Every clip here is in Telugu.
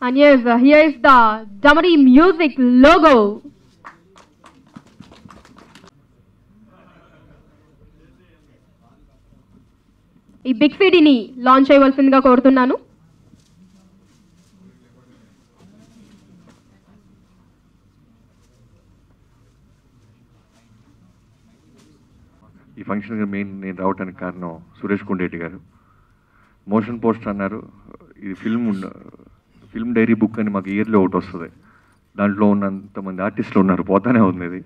And yes, uh, here is the Damari Music logo. ఈ బిగ్ సిటీని లాంచ్ చేయవలసిందిగా కోరుతున్నాను ఈ ఫంక్షన్ మెయిన్ నేను రావడానికి కారణం సురేష్ కొండేటి గారు మోషన్ పోస్టర్ అన్నారు ఇది ఫిల్మ్ ఉన్న- ఫిల్మ్ డైరీ బుక్ అని మాకు ఇయర్లీ ఒకటి వస్తుంది దాంట్లో ఉన్నంతమంది ఆర్టిస్టులు ఉన్నారు పోతానే ఉంది ఇది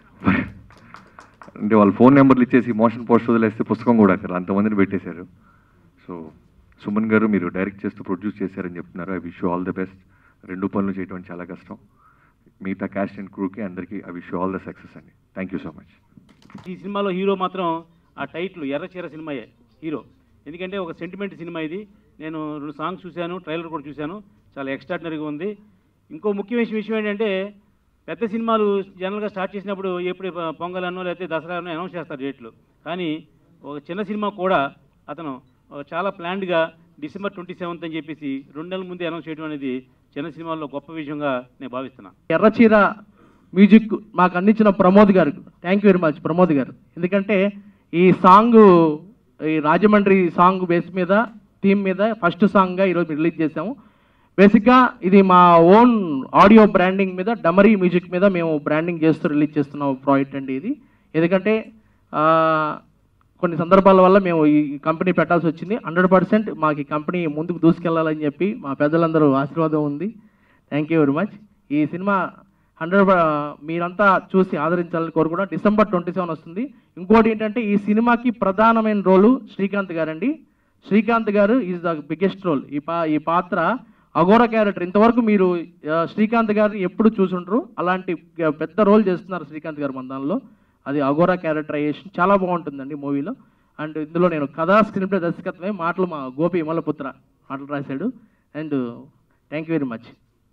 అంటే వాళ్ళ ఫోన్ నెంబర్లు ఇచ్చేసి మోషన్ పోస్టర్ వదిలేస్తే పుస్తకం కూడా అక్కడ అంతమందిని పెట్టేశారు సో సుమన్ గారు మీరు డైరెక్ట్ చేస్తూ ప్రొడ్యూస్ చేశారని చెప్తున్నారు I wish all the best రెండు పనులు చేయడం చాలా కష్టం మిగతా క్యాస్ట్ అండ్ క్రూకి అందరికీ I wish all the success అండి థ్యాంక్ యూ సో మచ్ ఈ సినిమాలో హీరో మాత్రం ఆ టైటిల్ ఎర్రచీర సినిమాయే హీరో ఎందుకంటే ఒక సెంటిమెంట్ సినిమా ఇది నేను రెండు సాంగ్స్ చూశాను ట్రైలర్ కూడా చూశాను చాలా ఎక్స్ట్రాడినరీగా ఉంది ఇంకో ముఖ్యమైన విషయం ఏంటంటే పెద్ద సినిమాలు జనరల్గా స్టార్ట్ చేసినప్పుడు ఎప్పుడు పొంగల్ అనో లేకపోతే దసరా అనో అనౌన్స్ చేస్తారు డేట్లు కానీ ఒక చిన్న సినిమా కూడా అతను ఒక చాలా ప్లాన్డ్గా డిసెంబర్ ట్వంటీ సెవెంత్ అని చెప్పేసి రెండు నెలల ముందే అనౌన్స్ చేయడం అనేది చిన్న సినిమాల్లో గొప్ప విషయంగా నేను భావిస్తున్నాను ఎర్రచీర మ్యూజిక్ మాకు అందించిన Pramod garu thank you very much Pramod garu ఎందుకంటే ఈ సాంగ్ ఈ రాజమండ్రి సాంగ్ బేస్ మీద థీమ్ మీద ఫస్ట్ సాంగ్గా ఈరోజు రిలీజ్ చేసాము బేసిక్గా ఇది మా ఓన్ ఆడియో బ్రాండింగ్ మీద డమరీ మ్యూజిక్ మీద మేము బ్రాండింగ్ చేస్తూ రిలీజ్ చేస్తున్న ప్రాజెక్ట్ అండి ఇది ఎందుకంటే ఆ, కొన్ని సందర్భాల వల్ల మేము ఈ కంపెనీ పెట్టాల్సి వచ్చింది హండ్రెడ్ పర్సెంట్ మాకు ఈ కంపెనీ ముందుకు దూసుకెళ్లాలని చెప్పి మా పెద్దలందరూ ఆశీర్వాదం ఉంది థ్యాంక్ యూ వెరీ మచ్ ఈ సినిమా హండ్రెడ్ మీరంతా చూసి ఆదరించాలని కోరుకుంటున్నాం డిసెంబర్ ట్వంటీ సెవెన్ వస్తుంది ఇంకోటి ఏంటంటే ఈ సినిమాకి ప్రధానమైన రోలు శ్రీకాంత్ గారండి శ్రీకాంత్ గారు ఈజ్ ద బిగ్గెస్ట్ రోల్ ఈ పా ఈ పాత్ర అఘోర క్యారెక్టర్ ఇంతవరకు మీరు ఆ, శ్రీకాంత్ గారిని ఎప్పుడు చూసుంటారు అలాంటి ఆ, పెద్ద రోల్ చేస్తున్నారు శ్రీకాంత్ గారు మన దానిలో అది అఘోర క్యారెక్టరైజేషన్ చాలా బాగుంటుందండి మూవీలో అండ్ ఇందులో నేను కథా స్క్రీన్ ప్లే దర్శకత్వమే మాటలు మా గోపి విమలపుత్ర మాటలు రాశాడు and thank you very much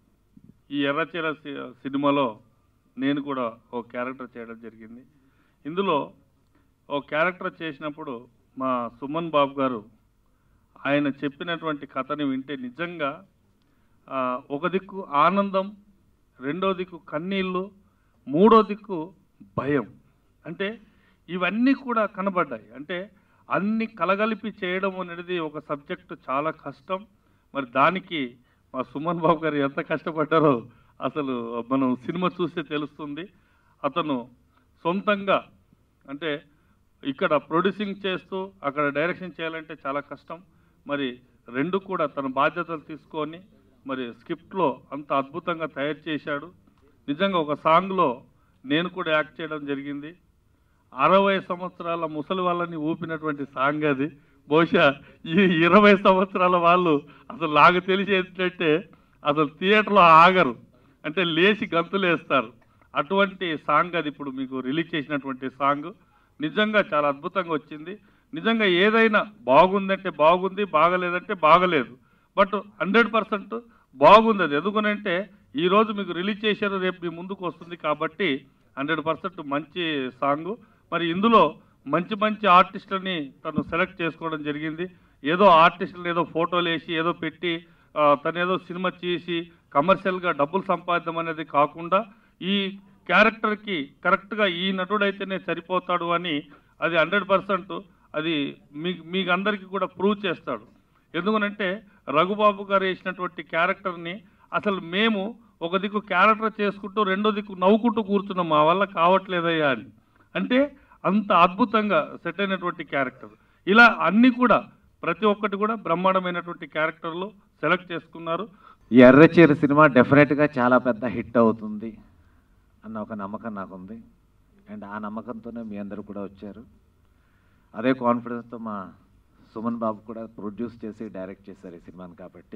ఈ ఎర్రచీర సి- సినిమాలో నేను కూడా ఓ క్యారెక్టర్ చేయడం జరిగింది ఇందులో ఓ క్యారెక్టర్ చేసినప్పుడు మా సుమన్ బాబు గారు ఆయన చెప్పినటువంటి కథని వింటే నిజంగా ఆ, ఒక దిక్కు ఆనందం రెండో దిక్కు కన్నీళ్ళు మూడో దిక్కు భయం అంటే ఇవన్నీ కూడా కనబడ్డాయి అంటే అన్ని కలగలిపి చేయడం అనేది ఒక సబ్జెక్టు చాలా కష్టం మరి దానికి మా సుమన్ బాబు గారు ఎంత కష్టపడ్డారో అసలు మనం సినిమా చూస్తే తెలుస్తుంది అతను సొంతంగా అంటే ఇక్కడ ప్రొడ్యూసింగ్ చేస్తూ అక్కడ డైరెక్షన్ చేయాలంటే చాలా కష్టం మరి రెండు కూడా తన బాధ్యతలు తీసుకొని మరి స్క్రిప్ట్లో అంత అద్భుతంగా తయారు చేశాడు నిజంగా ఒక సాంగ్లో నేను కూడా యాక్ట్ చేయడం జరిగింది అరవై సంవత్సరాల ముసలి వాళ్ళని ఊపినటువంటి సాంగ్ అది బహుశా ఈ ఇరవై సంవత్సరాల వాళ్ళు అసలు నాకు తెలిసి ఏంటంటే అసలు థియేటర్లో ఆగరు అంటే లేచి గంతులేస్తారు అటువంటి సాంగ్ అది ఇప్పుడు మీకు రిలీజ్ చేసినటువంటి సాంగ్ నిజంగా చాలా అద్భుతంగా వచ్చింది నిజంగా ఏదైనా బాగుందంటే బాగుంది బాగలేదంటే బాగలేదు బట్ హండ్రెడ్ పర్సెంట్ బాగుంది అది ఎందుకనంటే ఈరోజు మీకు రిలీజ్ చేశారు రేపు మీ ముందుకు వస్తుంది కాబట్టి హండ్రెడ్ పర్సెంట్ మంచి సాంగ్ మరి ఇందులో మంచి మంచి ఆర్టిస్టులని తను సెలెక్ట్ చేసుకోవడం జరిగింది ఏదో ఆర్టిస్టులు ఏదో ఫోటోలు వేసి ఏదో పెట్టి ఆ, తను ఏదో సినిమా చేసి కమర్షియల్గా డబ్బులు సంపాదిద్దాం అనేది కాకుండా ఈ క్యారెక్టర్కి కరెక్ట్గా ఈ నటుడైతేనే సరిపోతాడు అని అది హండ్రెడ్ పర్సెంట్ అది మీ మీకు అందరికీ కూడా ప్రూవ్ చేస్తాడు ఎందుకనంటే రఘుబాబు గారు వేసినటువంటి క్యారెక్టర్ని అసలు మేము ఒక దిక్కు క్యారెక్టర్ చేసుకుంటూ రెండో దిక్కు నవ్వుకుంటూ కూర్చున్నాం మా వల్ల కావట్లేదయ్యా అని అంటే అంత అద్భుతంగా సెట్ అయినటువంటి క్యారెక్టర్ ఇలా అన్ని కూడా ప్రతి ఒక్కటి కూడా బ్రహ్మాండమైనటువంటి క్యారెక్టర్లు సెలెక్ట్ చేసుకున్నారు ఈ ఎర్రచీర సినిమా డెఫినెట్గా చాలా పెద్ద హిట్ అవుతుంది అన్న ఒక నమ్మకం నాకుంది అండ్ ఆ నమ్మకంతోనే మీ అందరూ కూడా వచ్చారు అదే కాన్ఫిడెన్స్తో మా సుమన్ బాబు కూడా ప్రొడ్యూస్ చేసి డైరెక్ట్ చేశారు ఈ సినిమాని కాబట్టి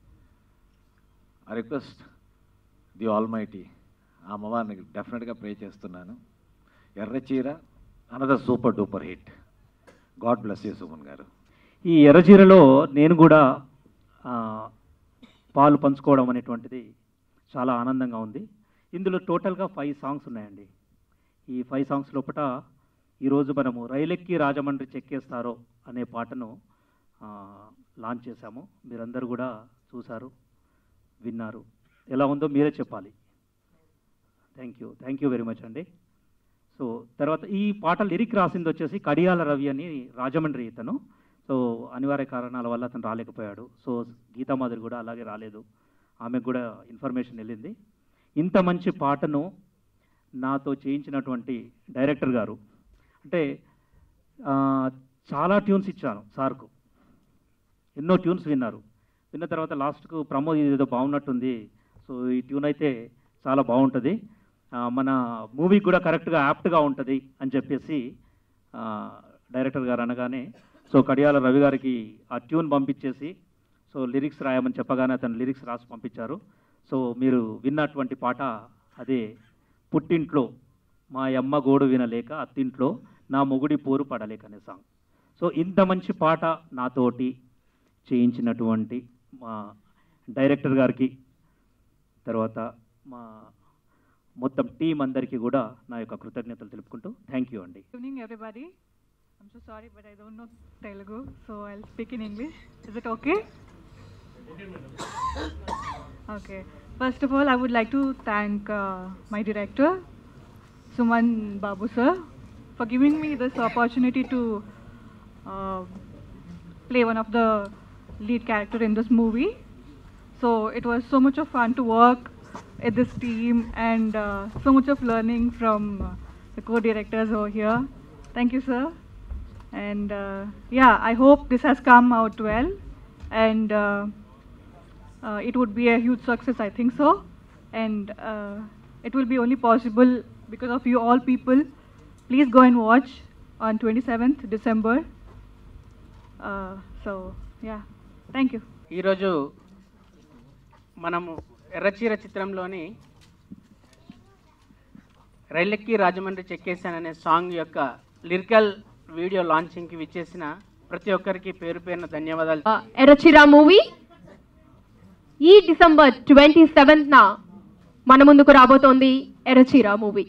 I request the almighty ఆ అమ్మవారిని డెఫినెట్గా ప్రే చేస్తున్నాను Erra Cheera another super duper hit God bless you Suman garu ఈ ఎర్రచీరలో నేను కూడా ఆ, పాలు పంచుకోవడం అనేటువంటిది చాలా ఆనందంగా ఉంది ఇందులో టోటల్గా ఫైవ్ సాంగ్స్ ఉన్నాయండి ఈ ఫైవ్ సాంగ్స్ లోపల ఈరోజు మనము రైలెక్కి రాజమండ్రి చెక్కేస్తారో అనే పాటను ఆ, లాంచ్ చేశాము మీరందరూ కూడా చూశారు విన్నారు ఎలా ఉందో మీరే చెప్పాలి thank you thank you very much అండి సో తర్వాత ఈ పాట లిరిక్ రాసింది వచ్చేసి కడియాల రవి అని రాజమండ్రి ఇతను సో అనివార్య కారణాల వల్ల అతను రాలేకపోయాడు సో గీతామాధురి కూడా అలాగే రాలేదు ఆమెకు కూడా ఇన్ఫర్మేషన్ వెళ్ళింది ఇంత మంచి పాటను నాతో చేయించినటువంటి డైరెక్టర్ గారు అంటే ఆ, చాలా ట్యూన్స్ ఇచ్చాను సార్కు ఎన్నో ట్యూన్స్ విన్నారు విన్న తర్వాత లాస్ట్కు ప్రమోద్ ఇది ఏదో బాగున్నట్టుంది సో ఈ ట్యూన్ అయితే చాలా బాగుంటుంది ఆ, మన మూవీకి కూడా కరెక్ట్గా యాప్ట్గా ఉంటుంది అని చెప్పేసి ఆ, డైరెక్టర్ గారు అనగానే సో కడియాల రవి గారికి ఆ ట్యూన్ పంపించేసి సో లిరిక్స్ రాయమని చెప్పగానే అతను లిరిక్స్ రాసి పంపించారు సో మీరు విన్నటువంటి పాట అదే పుట్టింట్లో మా అమ్మ గోడు వినలేక అత్తింట్లో నా మొగుడి పోరు పడలేక అనే సాంగ్ సో ఇంత మంచి పాట నాతోటి చేయించినటువంటి మా డైరెక్టర్ గారికి తర్వాత మా మొత్తం టీం అందరికీ కూడా నా యొక్క కృతజ్ఞతలు తెలుపుకుంటూ థ్యాంక్ యూ అండి Good evening, everybody. I'm so sorry, but I don't know Telugu, so I'll speak in English. Is it okay? Okay. First of all, I would like to thank uh, my director, Suman Babu sir, for giving me this opportunity to uh, play one of the lead character in this movie. So it was so much of fun to work with this team and uh, so much of learning from uh, the co-directors over here. Thank you, sir. And uh, yeah, I hope this has come out well, and uh, uh, it would be a huge success. I think so, and uh, it will be only possible because of you all people. Please go and watch on 27th December. Uh, so yeah, thank you. ఈరోజు మనము ఎర్రచీర చిత్రంలోని రైలెక్కి రాజమండ్రి చెక్కేశాననే సాంగ్ యొక్క లిరికల్ వీడియో లాంచింగ్కి విచ్చేసిన ప్రతి ఒక్కరికి పేరు పేరున ధన్యవాదాలు ఎరచిరా మూవీ ఈ డిసెంబర్ ట్వంటీ సెవెంత్న మన ముందుకు రాబోతోంది ఎరచిరా మూవీ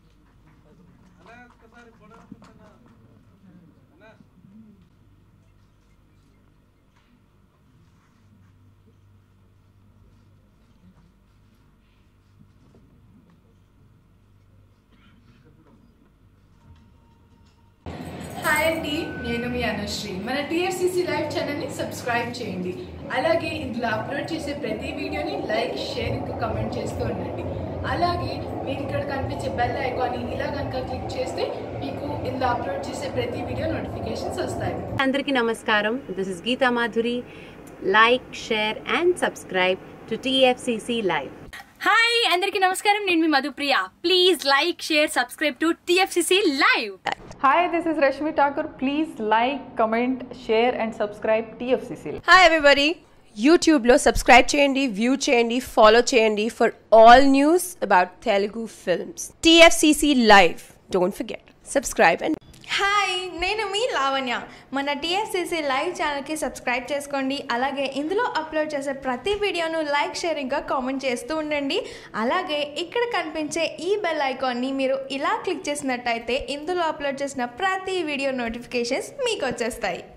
హాయ్ అండి నేను మీ అనుశ్రీ మన టీఎఫ్సిసి లైవ్ ఛానల్ని సబ్స్క్రైబ్ చేయండి అలాగే ఇందులో అప్లోడ్ చేసే ప్రతి వీడియోని లైక్ షేర్ ఇంకా కమెంట్ చేస్తూ ఉండండి అలాగే మీరు ఇక్కడ కనిపించే బెల్ ఐకాన్ని ఇలా కనుక క్లిక్ చేస్తే మీకు ఇందులో అప్లోడ్ చేసే ప్రతి వీడియో నోటిఫికేషన్స్ వస్తాయి అందరికీ నమస్కారం this is Geetha Madhuri like share and subscribe to TFCC live hi అందరికీ నమస్కారం నేను మీ Madhupriya please like share subscribe to TFCC live Hi, this is Rashmi Thakur. Please like, comment, share, and subscribe TFCC. హాయ్ ఎవ్రీబడి యూట్యూబ్లో సబ్స్క్రైబ్ చేయండి వ్యూ చేయండి ఫాలో చేయండి for all news about Telugu films TFCC live don't forget subscribe and hi నేను మీ లావణ్య మన టీఎస్సీసీ లైవ్ ఛానల్కి సబ్స్క్రైబ్ చేసుకోండి అలాగే ఇందులో అప్లోడ్ చేసే ప్రతి వీడియోను లైక్ షేర్ ఇంకా కామెంట్ చేస్తూ ఉండండి అలాగే ఇక్కడ కనిపించే ఈ బెల్ ఐకాన్ని మీరు ఇలా క్లిక్ చేసినట్టయితే ఇందులో అప్లోడ్ చేసిన ప్రతి వీడియో నోటిఫికేషన్స్ మీకు వచ్చేస్తాయి